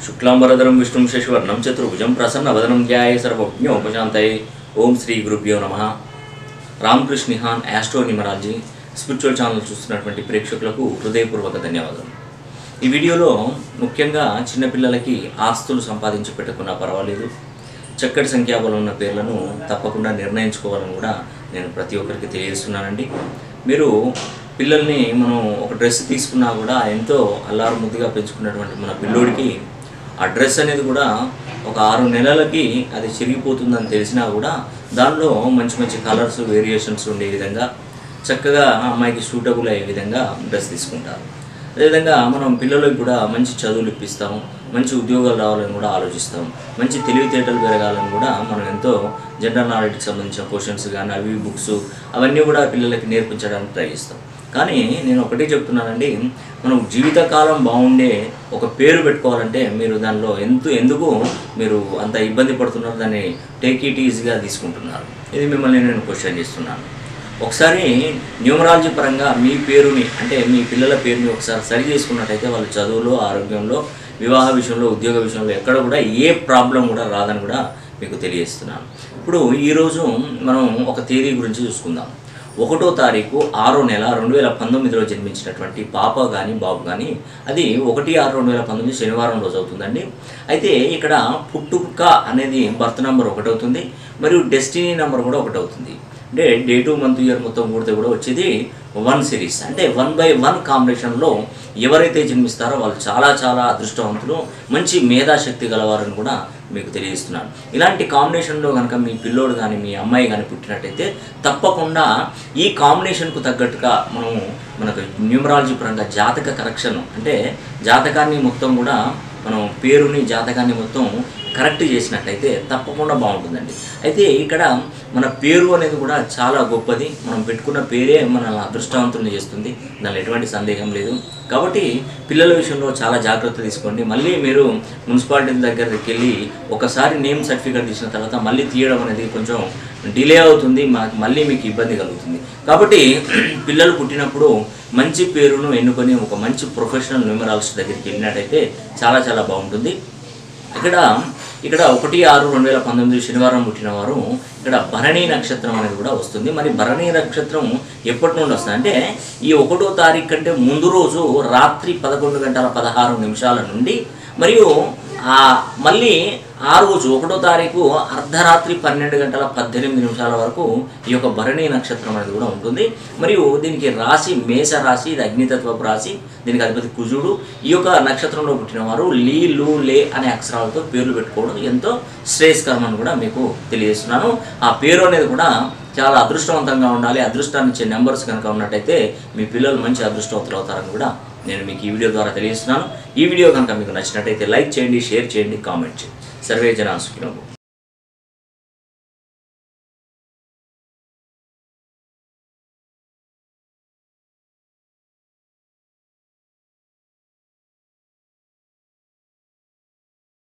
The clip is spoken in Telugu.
శుక్లాంబరధరం విష్ణుం శశివర్ణం చతుర్భుజం ప్రసన్నవదనం ధ్యాయ సర్వజ్ఞోపశాంతయే ఓం శ్రీ గురుభ్యో నమ రామకృష్ణ నిహాన్ యాస్ట్రో న్యూమరాలజీ స్పిరిచువల్ ఛానల్ చూస్తున్నటువంటి ప్రేక్షకులకు హృదయపూర్వక ధన్యవాదాలు ఈ వీడియోలో ముఖ్యంగా చిన్నపిల్లలకి ఆస్తులు సంపాదించి పెట్టుకున్నా పర్వాలేదు చక్కటి సంఖ్యాబలం ఉన్న పేర్లను తప్పకుండా నిర్ణయించుకోవాలని కూడా నేను ప్రతి ఒక్కరికి తెలియజేస్తున్నానండి మీరు పిల్లల్ని మనం ఒక డ్రెస్ తీసుకున్నా కూడా ఎంతో అల్లారు ముద్దుగా పెంచుకున్నటువంటి మన పిల్లోడికి ఆ డ్రెస్ అనేది కూడా ఒక ఆరు నెలలకి అది చిరిగిపోతుందని తెలిసినా కూడా దానిలో మంచి మంచి కలర్స్ వేరియేషన్స్ ఉండే విధంగా చక్కగా ఆ అమ్మాయికి సూటబుల్ అయ్యే విధంగా డ్రెస్ తీసుకుంటారు అదేవిధంగా మనం పిల్లలకు కూడా మంచి చదువులు ఇప్పిస్తాం మంచి ఉద్యోగాలు రావాలని కూడా ఆలోచిస్తాం మంచి తెలివితేటలు పెరగాలని కూడా మనం ఎంతో జనరల్ నాలెడ్జ్కి సంబంధించిన క్వశ్చన్స్ కానీ అవి బుక్స్ అవన్నీ కూడా పిల్లలకి నేర్పించడానికి ట్రై చేస్తాం కానీ నేను ఒకటే చెప్తున్నానండి మనం జీవితకాలం బాగుండే ఒక పేరు పెట్టుకోవాలంటే మీరు దానిలో ఎంత ఎందుకు మీరు అంత ఇబ్బంది పడుతున్నారు దాన్ని టేక్ ఇట్ ఈజీగా తీసుకుంటున్నారు ఇది మిమ్మల్ని నేను క్వశ్చన్ చేస్తున్నాను ఒకసారి న్యూమరాలజీ పరంగా మీ పేరుని అంటే మీ పిల్లల పేరుని ఒకసారి సరి చేసుకున్నట్టయితే వాళ్ళ చదువులో ఆరోగ్యంలో వివాహ విషయంలో ఉద్యోగ విషయంలో ఎక్కడ కూడా ఏ ప్రాబ్లం కూడా రాదని కూడా మీకు తెలియజేస్తున్నాను ఇప్పుడు ఈరోజు మనం ఒక తేదీ గురించి చూసుకుందాం ఒకటో తారీఖు ఆరో నెల రెండు వేల పంతొమ్మిదిలో జన్మించినటువంటి పాప కానీ బాబు కానీ అది ఒకటి ఆరు రెండు వేల పంతొమ్మిది శనివారం రోజు అవుతుందండి అయితే ఇక్కడ పుట్టుక అనేది బర్త్ నెంబర్ ఒకటవుతుంది మరియు డెస్టినీ నెంబర్ కూడా ఒకటవుతుంది అంటే డే టు మంత్ ఇయర్ మొత్తం కూడితే కూడా వచ్చేది వన్ సిరీస్ అంటే వన్ బై వన్ కాంబినేషన్లో ఎవరైతే జన్మిస్తారో వాళ్ళు చాలా చాలా అదృష్టవంతులు మంచి మేధాశక్తి గలవారని కూడా మీకు తెలియజేస్తున్నాను ఇలాంటి కాంబినేషన్లో కనుక మీ పిల్లోడు కానీ మీ అమ్మాయి కానీ పుట్టినట్టయితే తప్పకుండా ఈ కాంబినేషన్కు తగ్గట్టుగా మనం మనకు న్యూమరాలజీ పరంగా జాతక కరెక్షన్ అంటే జాతకాన్ని మొత్తం కూడా మనం పేరుని జాతకాన్ని మొత్తం కరెక్ట్ చేసినట్టయితే తప్పకుండా బాగుంటుందండి అయితే ఇక్కడ మన పేరు అనేది కూడా చాలా గొప్పది మనం పెట్టుకున్న పేరే మన అదృష్టవంతుల్ని చేస్తుంది దానిలో ఎటువంటి సందేహం లేదు కాబట్టి పిల్లల విషయంలో చాలా జాగ్రత్త తీసుకోండి మళ్ళీ మీరు మున్సిపాలిటీ దగ్గరికి వెళ్ళి ఒకసారి నేమ్ సర్టిఫికేట్ తీసిన తర్వాత మళ్ళీ తీయడం అనేది కొంచెం డిలే అవుతుంది మాకు మళ్ళీ మీకు ఇబ్బంది కలుగుతుంది కాబట్టి పిల్లలు పుట్టినప్పుడు మంచి పేరును ఎన్నుకొని ఒక మంచి ప్రొఫెషనల్ న్యూమరాలజిస్ట్ దగ్గరికి వెళ్ళినట్టయితే చాలా చాలా బాగుంటుంది ఇక్కడ ఇక్కడ ఒకటి ఆరు రెండు వేల పంతొమ్మిది శనివారం పుట్టిన వారు ఇక్కడ భరణి నక్షత్రం అనేది కూడా వస్తుంది మరి భరణి నక్షత్రం ఎప్పటి నుండి వస్తుంది అంటే ఈ ఒకటో తారీఖు కంటే ముందు రోజు రాత్రి పదకొండు గంటల పదహారు నిమిషాల నుండి మరియు ఆ మళ్ళీ ఆ రోజు ఒకటో తారీఖు అర్ధరాత్రి పన్నెండు గంటల పద్దెనిమిది నిమిషాల వరకు ఈ యొక్క భరణి నక్షత్రం అనేది కూడా ఉంటుంది మరియు దీనికి రాశి మేష రాశి ఇది అగ్నితత్వపు రాశి దీనికి అధిపతి కుజుడు ఈ యొక్క నక్షత్రంలో పుట్టిన వారు లీ లు లే అనే అక్షరాలతో పేర్లు పెట్టుకోవడం ఎంతో శ్రేయస్కరం అని కూడా మీకు తెలియజేస్తున్నాను ఆ పేరు అనేది కూడా చాలా అదృష్టవంతంగా ఉండాలి అదృష్టాన్ని ఇచ్చే నెంబర్స్ కనుక ఉన్నట్టయితే మీ పిల్లలు మంచి అదృష్టవంతులు అవుతారని కూడా నేను మీకు ఈ వీడియో ద్వారా తెలియజేస్తున్నాను ఈ వీడియో కనుక మీకు నచ్చినట్టయితే లైక్ చేయండి షేర్ చేయండి కామెంట్ చేయండి సర్వే జనా సుఖినో